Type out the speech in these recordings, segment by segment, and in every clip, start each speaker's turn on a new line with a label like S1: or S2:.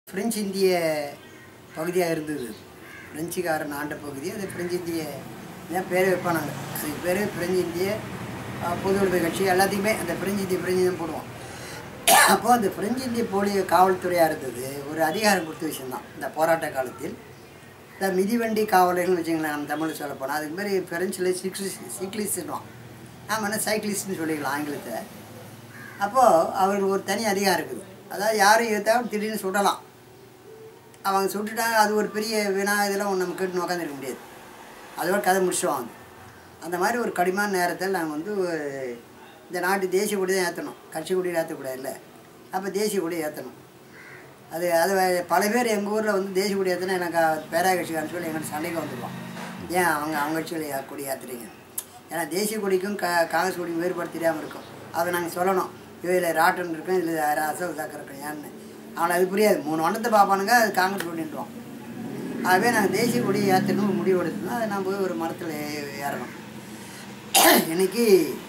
S1: French இந்திய பகுதியாக இருந்தது பிரெஞ்சுக்காரன் ஆண்ட பகுதி அது பிரெஞ்சு இந்திய இதான் பேரே வைப்பானாங்க அதுக்கு பேர் பிரெஞ்சு இந்திய அஹ், பொது விடுதலை கட்சி எல்லாத்தையுமே அந்த பிரெஞ்சு இந்திய பிரெஞ்சு தான் போடுவோம் அப்போ அந்த பிரெஞ்சு இந்திய போலி காவல்துறையாக இருந்தது ஒரு அதிகாரம் கொடுத்த விஷயம்தான் இந்த போராட்ட காலத்தில் இந்த மிதிவண்டி காவலர்கள்னு வச்சுங்களேன் நம்ம தமிழில் சொல்ல போனால் அதுக்கு மாதிரி பிரெஞ்சில் சிக்லிஸ் சிக்லிஸ்ட்டுவான் நாம் என்ன சைக்கிளிஸ்ட்னு சொல்லிக்கலாம் ஆங்கிலத்தை அப்போது அவருக்கு ஒரு தனி அதிகாரம் இருக்குது அதாவது யாரும் எதாவது திடீர்னு சுடலாம் அவங்க சுட்டுட்டாங்க அது ஒரு பெரிய வினா இதெல்லாம் நம்ம கேட்டு உட்காந்துருக்க முடியாது அதோட கதை முடிச்சுடுவாங்க அந்த மாதிரி ஒரு கடிமான நேரத்தில் நாங்கள் வந்து ஒரு- இந்த நாட்டு தேசிய கொடி தான் ஏற்றணும் கட்சி கொடி ஏற்றக்கூடாது இல்லை அப்போ தேசிய கொடி ஏற்றணும் அது அது வே- பல பேர் எங்கள் ஊரில் வந்து தேசிய கொடி ஏற்றினா எனக்கு பேரா கட்சிக்காரன் சொல்லி எங்களுக்கு சண்டைக்கு வந்துடுவான் ஏன் அவங்க அவங்க கட்சியில் கொடி ஏற்றுறீங்க ஏன்னா தேசிய கொடிக்கும் க காங்கிரஸ் கொடிக்கும் வேறுபாடு தெரியாமல் இருக்கும் அதை நாங்கள் சொல்லணும் இதில் ராட்டன் இருக்கும் இதில் அசோக் சக்கர் இருக்கும் ஏன்னு அவனை அது புரியாது மூணு வண்ணத்தை பார்ப்பானுங்க அது காங்கிரஸ் கொடின்றான் ஆகவே நாங்கள் தேசிய கொடி ஏற்றணும் முடிவு எடுத்தோம்னா அதை நான் போய் ஒரு மரத்தில் ஏறணும் இன்னைக்கு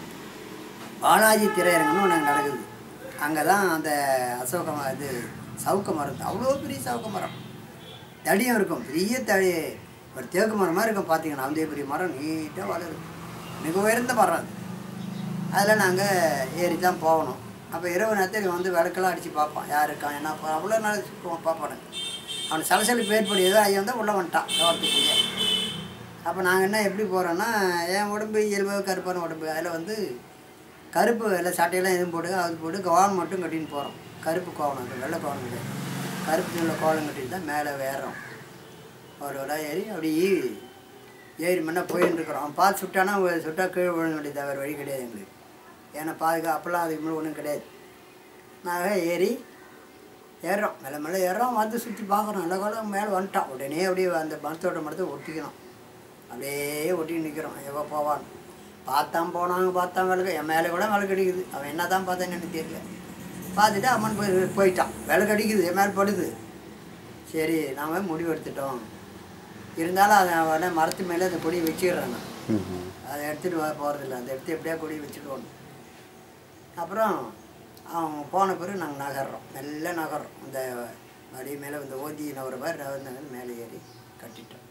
S1: பாலாஜி திரையரங்கன்னு ஒன்று நடக்குது அங்கே தான் அந்த அசோக ம- இது சவுக்க மரம் அவ்வளோ பெரிய சவுக்க மரம் தடியும் இருக்கும் பெரிய தடி ஒரு தேக்கு மரம் மாதிரி இருக்கும் பார்த்தீங்கன்னா அந்த பெரிய மரம் நீட்டாக வளருது மிக உயர்ந்த மரம் அது அதில் நாங்கள் ஏறி தான் போகணும் அப்போ இரவு நேரத்தில் இவன் வந்து விளக்கெல்லாம் அடித்து பார்ப்பான் யார் இருக்கான் என்ன பா- அவ்வளோ நாள் சுற்றுவான் பார்ப்பானுங்க அவன் சலசலிப்பு ஏற்படு ஏதோ ஐயா வந்து உள்ளே வந்துட்டான் கவர்த்துக்குள்ளே அப்போ நாங்கள் என்ன எப்படி போகிறோன்னா என் உடம்பு இயல்பாக கருப்பான உடம்பு அதில் வந்து கருப்பு வெள்ளை சட்டையெல்லாம் எதுவும் போட்டு அது போட்டு கோவம் மட்டும் கட்டின்னு போகிறோம் கருப்பு கோவணம் அது வெள்ளை கோவணம் கிடையாது கருப்பு உள்ள கோவம் கட்டிட்டு தான் மேலே ஏறுறோம் ஒரு விட ஏறி அப்படி ஏறி முன்ன போயின்னு இருக்கிறோம் அவன் பார்த்து சுட்டானா ஒரு சுட்டா கீழே விழுங்க வேண்டியது வேறு வழி கிடையாது எங்களுக்கு ஏன்னா பாதுகா அப்போல்லாம் அதுக்கு மேலே ஒன்றும் கிடையாது நாங்கள் ஏறி ஏறுறோம் மேலே மேலே ஏறுறோம் வந்து சுற்றி பார்க்குறோம் நல்ல காலம் மேலே வந்துட்டான் உடனே அப்படியே அந்த மரத்தோட மரத்தை ஒட்டிக்கணும் அப்படியே ஒட்டி நிற்கிறோம் எவ்வளோ போவான் பார்த்தான் போனாங்க பார்த்தான் விளக்கு என் மேலே கூட விளக்கு அடிக்குது அவன் என்ன தான் பார்த்தான்னு எனக்கு தெரியல பார்த்துட்டு அம்மன் போய் போயிட்டான் விளக்கு அடிக்குது என் மேலே படுது சரி நாம் முடிவு எடுத்துட்டோம் இருந்தாலும் அதை அவனை மரத்து மேலே அந்த கொடியை வச்சிடுறேன் நான் அதை எடுத்துகிட்டு வர போகிறதில்ல அந்த எடுத்து எப்படியா கொடியை வச்சுடுவோம் அப்புறம் அவன் போன பிறகு நாங்கள் நகர்றோம் மெல்ல நகர்றோம் இந்த மடி மேலே இந்த ஓதி நகர மாதிரி நகர்ந்தாங்க மேலே ஏறி கட்டிட்டோம்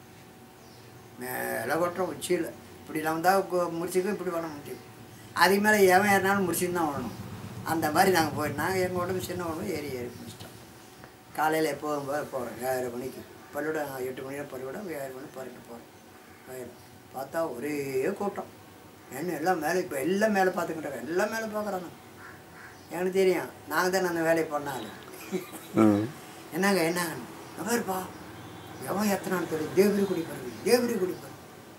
S1: மேலே கொட்டுறோம் உச்சியில் இப்படி வந்தால் முடிச்சுக்கும் இப்படி பண்ண முடியும் அதுக்கு மேலே எவன் ஏறினாலும் முடிச்சுன்னு தான் வரணும் அந்த மாதிரி நாங்கள் போயிட்டு நாங்கள் எங்கள் உடம்பு சின்ன உடம்பு ஏறி ஏறி முடிச்சிட்டோம் காலையில் எப்போதும் போல போகிறோம் ஏழரை மணிக்கு பள்ளிக்கூடம் எட்டு மணிக்கு பள்ளிக்கூடம் ஏழு மணி பறட்டு போகிறோம் பார்த்தா ஒரே கூட்டம் என்ன எல்லாம் மேலே இப்போ எல்லாம் மேலே பார்த்துக்கிட்டாங்க எல்லாம் மேலே பார்க்குறாங்க எனக்கு தெரியும் நாங்கள் தான் அந்த வேலையை பண்ணாலும் என்னங்க என்னங்க எவருப்பா எவன் எத்தனான்னு தெரியும் தேவரி குடி பாருங்க தேவரி குடி பாருங்க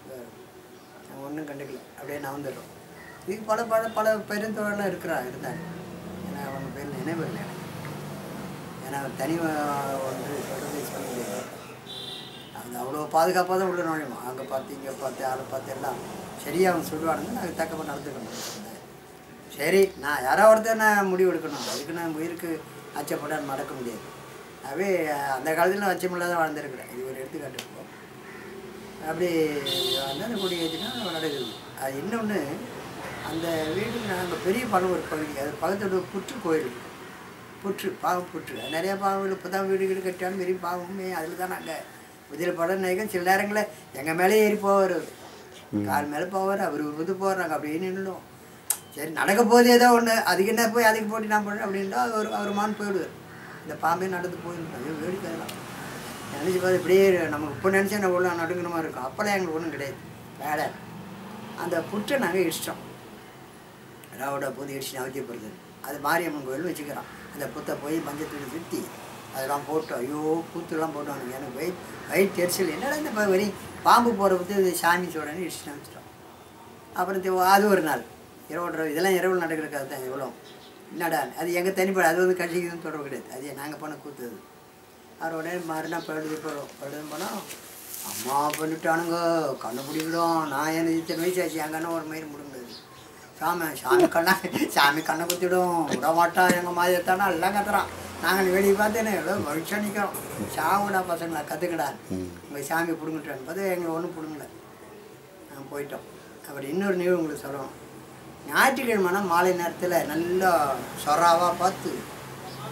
S1: நான் ஒன்றும் கண்டுக்கல அப்படியே நான் வந்துடுறோம் இதுக்கு பல பல பல பெருந்தோழலாம் இருக்கிறா இருந்தாங்க ஏன்னா அவங்க பேர் நினைவு இல்லை எனக்கு ஏன்னா தனி வ- ஒன்று சொல்கிறது சொல்ல முடியாது அது அவ்வளோ பாதுகாப்பாக தான் உள்ள நுழையும் அங்கே பார்த்து இங்கே பார்த்து ஆளை பார்த்து எல்லாம் சரியாக அவங்க சொல்லுவானுங்க நாங்கள் தக்கமாக நடந்துக்கணும் சரி நான் யாரோ ஒருத்தர் நான் முடிவு எடுக்கணும் அதுக்கு நான் உயிருக்கு அச்சப்பட நடக்க முடியாது அவே அந்த காலத்தில் நான் அச்சமில்லாத வாழ்ந்துருக்கிறேன் இது ஒரு எடுத்துக்காட்டு இப்போ அப்படி வந்து அந்த கொடி ஏற்றினா நடக்குது அது இன்னொன்று அந்த வீடு நாங்கள் பெரிய பழம் ஒரு பகுதி அது பக்கத்தோட புற்று கோயில் இருக்கு. புற்று பாவம் புற்று அது நிறையா பாவம் இப்போ தான் வீடு வீடு கட்டியாலும் பெரிய பாவமே அதில் தான் நாங்கள் இதில் படம் நினைக்கும் சில நேரங்களில் எங்கள் மேலே ஏறி போவார் அவரு. கால் மேலே போவார் அவர் இது போடுறாங்க அப்படியே நின்றுடும் சரி நடக்க போகுது ஏதோ ஒன்று அதுக்கு என்ன போய் அதுக்கு போட்டு நான் பண்ணுறேன் அப்படின்ட்டா அவர் அவர் மான் போயிடுவார் இந்த பாம்பே நடந்து போயிடும் ஐயோ வேடிக்கை அதெல்லாம் நினச்சி பார்த்து இப்படியே நமக்கு இப்போ நினச்சா நம்ம உள்ள நடுங்கிற மாதிரி இருக்கும் அப்போல்லாம் எங்களுக்கு ஒன்றும் கிடையாது வேலை அந்த புற்றை நாங்கள் இஷ்டம் ராவோட பூந்து இடிச்சு நவத்தியப்படுது அது மாரியம்மன் கோயில் வச்சுக்கிறோம் அந்த புத்தை போய் மஞ்சத்தூளி சுற்றி அதெல்லாம் போட்டு ஐயோ கூத்துலாம் போட்டுவானுங்க எனக்கு வயிட் வயிட் தெரிச்சல் என்னடா இந்த ப- வரி பாம்பு போகிற பற்றி இது சாமி சொல்கிறேன்னு இடிச்சு நமிச்சிட்டோம் அப்புறம் தி- அது ஒரு நாள் இரவு இதெல்லாம் இரவு நடக்கிற கதை தான் இவ்வளோ என்னடா அது எங்கள் தனிப்பட அது வந்து கட்சிக்கு தொடர்பு கிடையாது அது நாங்கள் பண்ண கூத்து அது அவர் உடனே மறுநாள் பழுது போகிறோம் பழுது போனோம் அம்மா பண்ணிட்டானுங்க கண்ணு பிடிக்கிறோம் நான் எனக்கு இத்தனை வயசு ஆச்சு என் கண்ணை ஒரு மயிர் முடியாது சாமி சாமி கண்ணா சாமி கண்ணை குத்திடும் விட மாட்டான் எங்கள் மாதிரி எத்தானா எல்லாம் கத்துறான் நாங்கள் வெளியே பார்த்தேனே எவ்வளோ மகிழ்ச்சியா நிற்கிறோம் சாவுடா பசங்களா கற்றுக்கடா உங்கள் சாமி பிடுங்கிட்டான்னு பார்த்து எங்களை ஒன்றும் பிடுங்கல நாங்கள் போயிட்டோம் அப்படி இன்னொரு நிகழ்வு உங்களுக்கு சொல்லணும் ஞாயிற்றுக்கிழமைனா மாலை நேரத்தில் நல்லா சொராவாக பார்த்து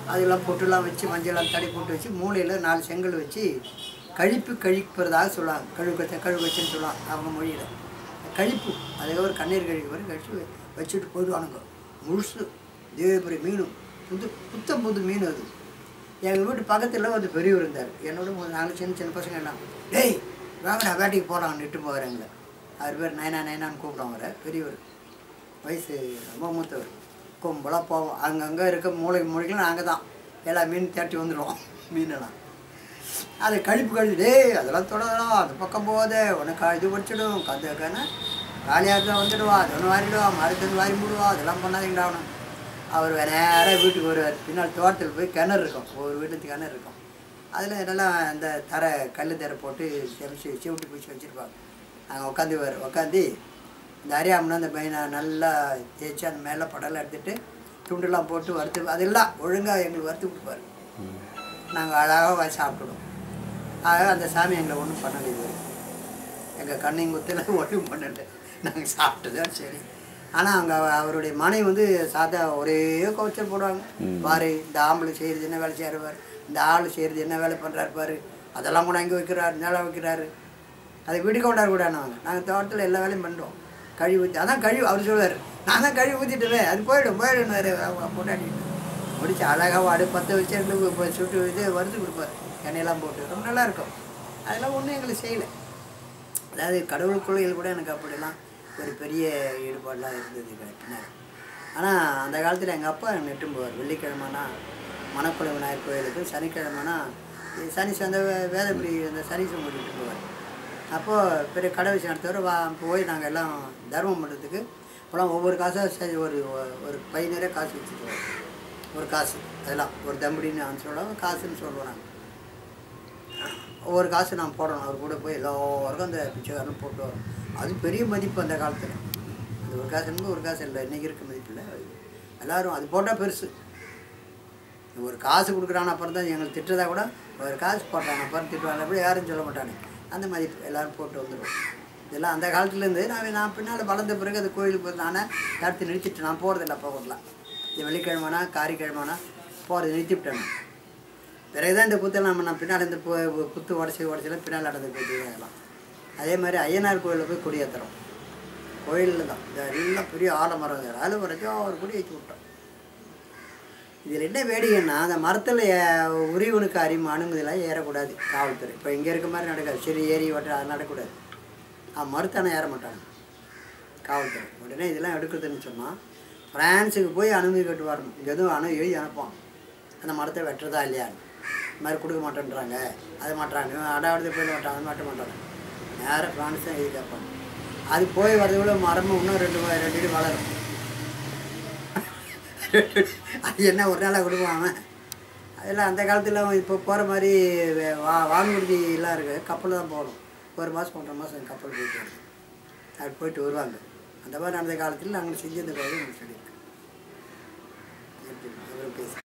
S1: அதெல்லாம் பொட்டுலாம் வச்சு மஞ்சள்லாம் தடை போட்டு வச்சு மூலையில் நாலு செங்கல் வச்சு கழிப்பு கழிப்பதாக சொல்லுவாங்க கழுவு கழுவு வச்சுன்னு சொல்லுவாங்க அவங்க மொழியில் கழிப்பு அதுக்கப்புறம் கண்ணீர் கழிக்க பிறகு கழிச்சு வச்சுட்டு போயிடுவானுங்க முழுசு தேவபுரி மீனும் புது புத்தம் புது மீன் அது எங்கள் வீட்டு பக்கத்தில் ஒரு பெரியவர் இருந்தார் என்னோட ஒரு நாலு சின்ன சின்ன பசங்க எல்லாம் டேய் வாங்கடா வேட்டைக்கு போகிறாங்க இட்டு போகிறாங்களே அவர் பேர் நயனா நயனான்னு கூப்பிடுவாங்க அவரை பெரியவர் வயசு ரொம்ப மூத்தவர் கும்பலாக போவோம் அங்கங்கே இருக்க மூளை மூளைகளும் நாங்கள் தான் எல்லா மீன் தேட்டி வந்துடுவோம் மீனெல்லாம் அது கழிப்பு கழிவு டேய் அதெல்லாம் தொடரலாம் அந்த பக்கம் போகாதே உனக்கு இது படிச்சிடும் கந்தக்கான காலியாக வந்துடுவா அது ஒன்று வாரிடுவா மரத்துன்னு வாரி மூடுவா அதெல்லாம் பண்ணாதீங்கடா அவனை அவர் நேராக வீட்டுக்கு வருவார் பின்னால் தோட்டத்தில் போய் கிணறு இருக்கும் ஒரு வீட்டுக்கு கிணறு இருக்கும் அதில் நல்லா அந்த தரை கல் தரை போட்டு செமிச்சு சிவிட்டு பூச்சி வச்சுருப்பாங்க அங்கே உட்காந்துவார் உட்காந்து இந்த அரியாமனா அந்த பையனை நல்லா தேய்ச்சி அந்த மேலே படலாம் எடுத்துட்டு துண்டுலாம் போட்டு வறுத்து அதெல்லாம் ஒழுங்காக எங்களுக்கு வறுத்து கொடுப்பாரு நாங்கள் அழகாக சாப்பிடுவோம் ஆக அந்த சாமி எங்களை ஒன்றும் பண்ணலை இது எங்கள் கண்ணைங்குத்தில் ஒன்றும் பண்ணலை நாங்கள் சாப்பிட்டதான் சரி ஆனால் அங்கே அவருடைய மனைவி வந்து சாதா ஒரே கவுச்சல் போடுவாங்க பாரு இந்த ஆம்பளை செய்கிறது என்ன வேலை செய்கிறார் இந்த ஆள் செய்கிறது என்ன வேலை பண்ணுறாரு பாரு அதெல்லாம் கூட அங்கே வைக்கிறாரு நிலம் வைக்கிறாரு அதை வீடு கொண்டாட கூட நாங்கள் நாங்கள் தோட்டத்தில் எல்லா வேலையும் பண்ணுறோம் கழுவி ஊற்றி அதான் கழுவி அவர் சொல்லுவார் நான் தான் கழுவி ஊற்றிட்டுவேன் அது போயிடும் போயிடும் பொண்டாட்டி முடிச்சு அழகாக வாடு பற்ற வச்சு எங்களுக்கு இப்போ சுட்டு இது வறுத்து கொடுப்பார் எண்ணெயெல்லாம் போட்டு ரொம்ப நல்லா இருக்கும் அதெல்லாம் ஒன்றும் எங்களுக்கு செய்யலை அதாவது கடவுள் கொள்கைகள் கூட எனக்கு அப்படிலாம் ஒரு பெரிய ஈடுபாடெலாம் இருந்தது பின்னாடி ஆனால் அந்த காலத்தில் எங்கள் அப்பா நெட்டும் போவார் வெள்ளிக்கிழமைனா மணக்குள விநாயகர் கோயிலுக்கு சனிக்கிழமைனா சனி அந்த வேதபுரி அந்த சனீஸ்வரன் கூட்டிகிட்டு போவார் அப்போது பெரிய கடை வச்சு நடத்துவார் வா போய் நாங்கள் எல்லாம் தர்மம் பண்ணுறதுக்கு இப்போலாம் ஒவ்வொரு காசாக சரி ஒரு ஒரு பை நிறைய காசு வச்சுக்குவோம் ஒரு காசு அதெல்லாம் ஒரு தம்படின்னு அவன் சொல்லுவாங்க காசுன்னு சொல்லுவோம் நாங்கள் ஒவ்வொரு காசு நான் போடணும் அவர் கூட போய் எல்லாருக்கும் அந்த பிச்சைக்காரன் போட்டு வரோம் அது பெரிய மதிப்பு அந்த காலத்தில் அந்த ஒரு காசு என்பது ஒரு காசு இல்லை இன்றைக்கி இருக்க மதிப்பு இல்லை எல்லோரும் அது போட்டால் பெருசு ஒரு காசு கொடுக்குறான் அப்புறம் தான் எங்களுக்கு திட்டுறதா கூட ஒரு காசு போட்டாங்க அப்புறம் திட்டுவாங்க அப்படி யாரும் சொல்ல மாட்டாங்க அந்த மதிப்பு எல்லோரும் போட்டு வந்துடுவோம் இதெல்லாம் அந்த காலத்துலேருந்து நான் நான் பின்னால் வளர்ந்த பிறகு அந்த கோயிலுக்கு போய் நானே தடுத்து நிறுத்திட்டு நான் போகிறதில்ல அப்போ கூடலாம் இந்த வெள்ளிக்கிழமைனா காரிக்கிழமைனா போகிறத நிறுத்திவிட்டேன் நான். பிறகுதான் இந்த புத்தெல்லாம் நம்ம நான் பின்னால் இந்த பு- புத்து உடச்சி உடச்சலாம் பின்னால் நடந்து போயிட்டு அதெல்லாம் அதே மாதிரி ஐயனார் கோயிலில் போய் கொடியேற்றுறோம் கோயிலில் தான் இந்த எல்லாம் பெரிய ஆலமரம் இருக்குது அதில் வரைக்கும் ஒரு கொடி வச்சு விட்டோம் இதில் என்ன வேடிக்கைன்னா அந்த மரத்தில் உரிவனுக்கு அறிம அனுமதியெல்லாம் ஏறக்கூடாது காவல்துறை இப்போ இங்கே இருக்க மாதிரி நடக்காது சரி ஏறி வட்ட அது நடக்கூடாது அவன் மறுத்தானே ஏற மாட்டாங்க காவல்துறை உடனே இதெல்லாம் எடுக்குதுன்னு சொன்னால் ஃப்ரான்ஸுக்கு போய் அனுமதி கட்டு வரணும் இங்கே எதுவும் அணு எழுதி அனுப்பான் அந்த மரத்தை வெட்டுறதா இல்லையான்னு இந்த மாதிரி கொடுக்க மாட்டேன்றாங்க அது மாட்டுறாங்க அடாவது போயிட மாட்டாங்க அது மாட்ட மாட்டாங்க நேராக ஃப்ரான்ஸ் தான் எழுதி கேட்பாங்க அது போய் வரதுக்குள்ள மரமும் இன்னும் ரெண்டு வ- ரெண்டு அடி வளரும் அது என்ன ஒரு நாளாக கொடுப்பாங்க அதெல்லாம் அந்த காலத்தில் இப்போ போகிற மாதிரி வே- வா வான்குருதியெல்லாம் இருக்குது கப்பலில் தான் போகணும் ஒரு மாதம் ஒன்றரை மாதம் கப்பல் போயிட்டு வருது அது போயிட்டு வருவாங்க அந்த மாதிரி நடந்த காலத்தில் நாங்கள் செஞ்சு அந்த கோயில் சொல்லியிருக்கோம் எப்படி அவரும் பேச